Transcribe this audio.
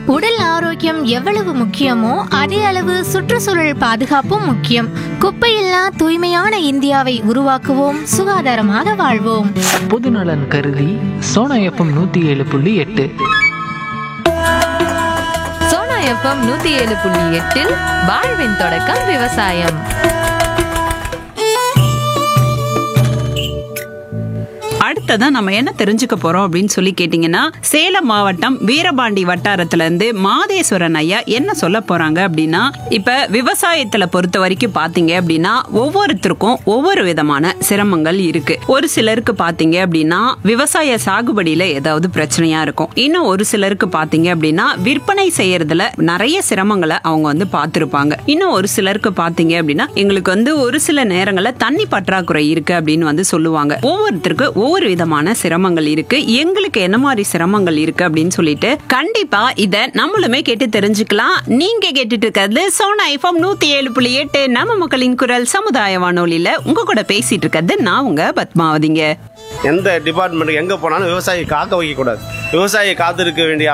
உடல் ஆரோக்கியம் எவ்வளவு முக்கியமோ அதே அளவு சுற்றுச்சூழல் பாதுகாப்பும் முக்கியம் குப்பையில்லா தூய்மையான இந்தியாவை உருவாக்குவோம் சுகாதாரமாக வாழ்வோம் பொதுநலன் கருதி சோனா எஃப்எம் நூற்றி ஏழு புள்ளி எட்டு சோனா எஃப்எம் நூத்தி ஏழு புள்ளி எட்டில் வாழ்வின் தொடக்கம் விவசாயம் அடுத்ததான் நம்ம என்ன தெரிஞ்சுக்க போறோம் அப்படின்னு சொல்லி கேட்டீங்கன்னா சேலம் மாவட்டம் வீரபாண்டி வட்டாரத்துல இருந்து மாதேஸ்வரன் ஐயா என்ன சொல்ல போறாங்க அப்படின்னா இப்ப விவசாயத்துல பொறுத்த வரைக்கும் பாத்தீங்க அப்படின்னா ஒவ்வொருத்தருக்கும் ஒவ்வொரு விதமான சிரமங்கள் இருக்கு ஒரு சிலருக்கு பாத்தீங்க அப்படின்னா விவசாய சாகுபடியில ஏதாவது பிரச்சனையா இருக்கும் இன்னும் ஒரு சிலருக்கு பாத்தீங்க அப்படின்னா விற்பனை செய்யறதுல நிறைய சிரமங்களை அவங்க வந்து பார்த்திருப்பாங்க இன்னும் ஒரு சிலருக்கு பாத்தீங்க அப்படின்னா எங்களுக்கு வந்து ஒரு சில நேரங்கள்ல தண்ணி பற்றாக்குறை இருக்கு அப்படின்னு வந்து சொல்லுவாங்க ஒவ்வொருத்தருக்கு ஒவ்வொரு விதமான சிரமங்கள் இருக்கு எங்களுக்கு என்ன மாதிரி சிரமங்கள் இருக்கு அப்படின்னு சொல்லிட்டு கண்டிப்பா இத நம்மளுமே கேட்டு தெரிஞ்சுக்கலாம் நீங்க கேட்டுட்டு இருக்கிறது சோனா ஐஃபம் நூத்தி ஏழு புள்ளி எட்டு நம்ம மக்களின் குரல் சமுதாய வானொலியில உங்க கூட பேசிட்டு இருக்கிறது நான் உங்க பத்மாவதிங்க எந்த டிபார்ட்மெண்ட் எங்க போனாலும் விவசாயி காக்க வைக்க கூடாது விவசாயியை காத்திருக்க வேண்டிய